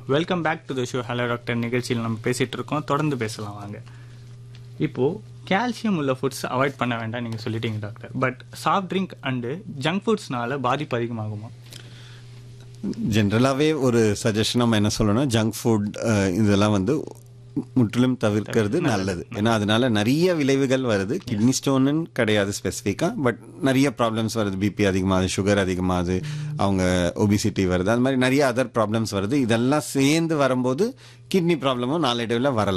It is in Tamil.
welcome back to the show hello doctor நிகழ்ச்சியில் நம்ம பேசிட்டு இருக்கோம் தொடர்ந்து பேசலாம் வாங்க இப்போ கால்சியம் உள்ள ஃபுட்ஸ் அவாய்ட் பண்ண வேண்டாம் நீங்க சொல்லிட்டீங்க doctor but soft drink and junk ஃபுட்ஸ்னால பாதிப்பு அதிகமாகுமா ஜென்ரலாகவே ஒரு சஜஷன் நம்ம என்ன சொல்லணும் ஜங்க் ஃபுட் இதெல்லாம் வந்து முற்றிலும் தவிர்க்கிறது நல்லது ஏன்னா அதனால நிறைய விளைவுகள் வருது கிட்னி ஸ்டோன்னு கிடையாது ஸ்பெசிஃபிக்காக பட் நிறைய ப்ராப்ளம்ஸ் வருது பிபி அதிகமாகுது சுகர் அதிகமாகுது அவங்க ஒபிசிட்டி வருது அது மாதிரி நிறைய அதர் ப்ராப்ளம்ஸ் வருது இதெல்லாம் சேர்ந்து வரும்போது கிட்னி ப்ராப்ளமும் நாளடைவில் வரலாம்